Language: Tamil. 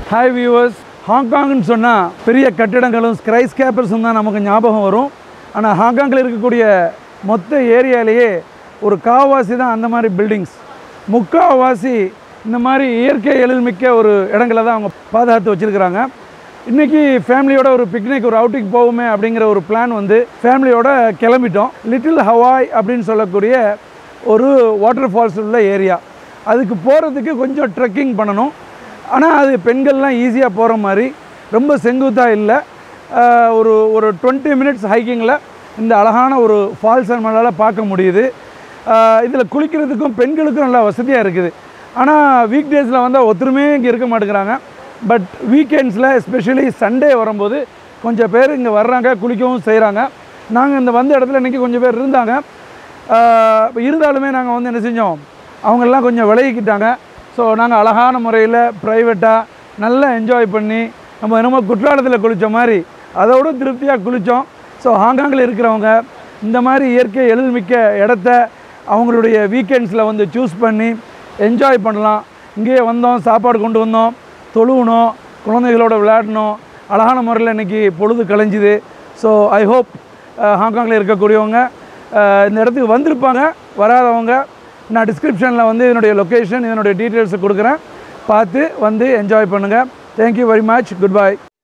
ஹாய் வியூவர்ஸ் ஹாங்காங்னு சொன்னால் பெரிய கட்டிடங்களும் ஸ்க்ரை ஸ்கேப்பர்ஸும் தான் நமக்கு ஞாபகம் வரும் ஆனால் ஹாங்காங்கில் இருக்கக்கூடிய மொத்த ஏரியாலேயே ஒரு காவாசி தான் அந்த மாதிரி பில்டிங்ஸ் முக்காவாசி இந்த மாதிரி இயற்கை எழில்மிக்க ஒரு இடங்களை தான் அவங்க பாதுகாத்து வச்சுருக்கிறாங்க இன்றைக்கி ஃபேமிலியோட ஒரு பிக்னிக் ஒரு அவுட்டிங் போவோமே அப்படிங்கிற ஒரு பிளான் வந்து ஃபேமிலியோட கிளம்பிட்டோம் லிட்டில் ஹவாய் அப்படின்னு சொல்லக்கூடிய ஒரு வாட்டர் ஃபால்ஸ் உள்ள ஏரியா அதுக்கு போகிறதுக்கு கொஞ்சம் ட்ரெக்கிங் பண்ணணும் ஆனால் அது பெண்கள்லாம் ஈஸியாக போகிற மாதிரி ரொம்ப செங்குத்தாக இல்லை ஆஹ் ஒரு ஒரு டுவெண்ட்டி மினிட்ஸ் ஹைக்கிங்கில் இந்த அழகான ஒரு ஃபால்ஸை நம்மளால் பார்க்க முடியுது இதில் குளிக்கிறதுக்கும் பெண்களுக்கும் நல்லா வசதியாக இருக்குது ஆனால் வீக் டேஸில் வந்தால் ஒருத்தருமே இங்கே இருக்க மாட்டேங்கிறாங்க பட் வீக்கெண்ட்ஸில் எஸ்பெஷலி சண்டே வரும்போது கொஞ்சம் பேர் இங்கே வர்றாங்க குளிக்கவும் செய்கிறாங்க நாங்கள் இந்த வந்த இடத்துல இன்றைக்கி கொஞ்சம் பேர் இருந்தாங்க ஆஹ் இப்ப இருந்தாலுமே நாங்கள் வந்து என்ன செஞ்சோம் அவங்கெல்லாம் கொஞ்சம் விலகிக்கிட்டாங்க ஸோ நாங்கள் அழகான முறையில் ப்ரைவேட்டாக நல்லா என்ஜாய் பண்ணி நம்ம என்னமோ குற்றாலத்தில் குளித்த மாதிரி அதோட திருப்தியாக குளித்தோம் ஸோ ஹாங்காங்கில் இருக்கிறவங்க இந்த மாதிரி இயற்கை எழில்மிக்க இடத்த அவங்களுடைய வீக்கெண்ட்ஸில் வந்து சூஸ் பண்ணி என்ஜாய் பண்ணலாம் இங்கேயே வந்தோம் சாப்பாடு கொண்டு வந்தோம் தொழுவணும் குழந்தைகளோட விளையாடணும் அழகான முறையில் இன்றைக்கி பொழுது கலைஞ்சுது ஸோ ஐ ஹோப் ஹாங்காங்கில் இருக்கக்கூடியவங்க அஹ், இந்த இடத்துக்கு வந்திருப்பாங்க வராதவங்க நான் டிஸ்கிரிப்ஷனில் வந்து இதனுடைய லொக்கேஷன் இதனுடைய டீட்டெயில்ஸை கொடுக்குறேன் பார்த்து வந்து என்ஜாய் பண்ணுங்கள் thank you very much good bye